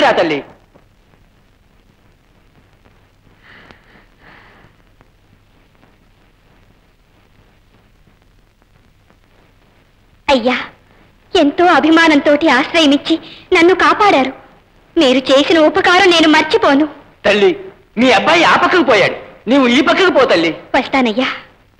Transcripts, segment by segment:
రా తల్లి అయ్యా ఎంతో అభిమానంతో ఆశ్రయమిచ్చి నన్ను కాపాడారు మీరు చేసిన ఉపకారం నేను మర్చిపోను తల్లి మీ అబ్బాయి ఆ పక్కకు పోయాడు నీవు ఈ పక్కకు పో తల్లి వస్తానయ్యా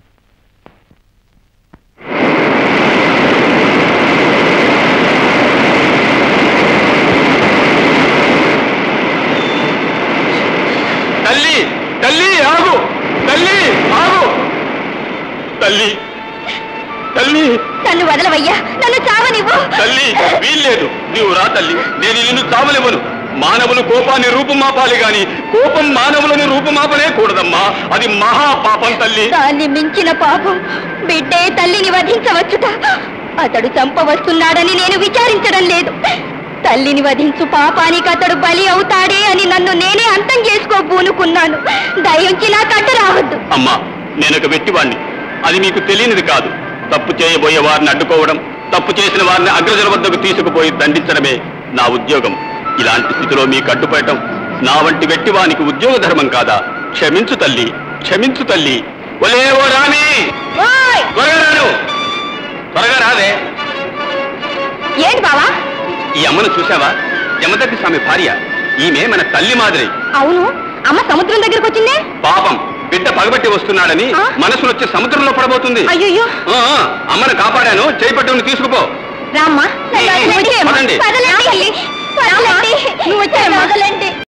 తల్లి తల్లి ఆగు తల్లి ఆగు తల్లి తల్లి నన్ను వదలవయ్యా నన్ను చావనివ్వు తల్లి వీల్లేదు నీవు రా తల్లి నేను నిన్ను చావలేవను మానవులు కోపాన్ని రూపుమాపాలి గాని కోపం మానవులను రూపుమాపనే కూడదమ్మా అది మహా పాపం తల్లి దాన్ని మించిన పాపం బిడ్డే తల్లిని వధించవచ్చుట అతడు చంపవస్తున్నాడని నేను విచారించడం లేదు తల్లిని వధించు పాపానికి అతడు బలి అవుతాడే అని నన్ను నేనే అంతం చేసుకోబూనుకున్నాను దయించి నా కట్ట రావద్దు అమ్మా నేనొక వెట్టివాణ్ణి అది మీకు తెలియనిది కాదు తప్పు చేయబోయే వారిని అడ్డుకోవడం తప్పు చేసిన వారిని అగ్రజుల వద్దకు తీసుకుపోయి దండించడమే నా ఉద్యోగం ఇలాంటి స్థితిలో మీకు అడ్డుపడటం నా వంటి వెట్టివానికి ఉద్యోగ ధర్మం కాదా క్షమించు తల్లి క్షమించు తల్లి ఒలే ఓ రాణి ఓయ్! త్వరగా రాను త్వరగా రావే ఏంటి బావా ఈ అమ్మను చూసావా యమదగ్గి స్వామి భార్య ఈమె మన తల్లి మాదిరి అవును అమ్మ సముద్రం దగ్గరకు వచ్చిందే పాపం బిడ్డ పగబట్టి వస్తున్నాడని ఆ? మనసులో వచ్చి సముద్రంలో పడబోతుంది అయ్యో ఆ, ఆ, అమ్మను కాపాడాను చేపట్టుని తీసుకుపో రామ్మా పదండి. వదలండి నువ్వు వచ్చావా? వదలండి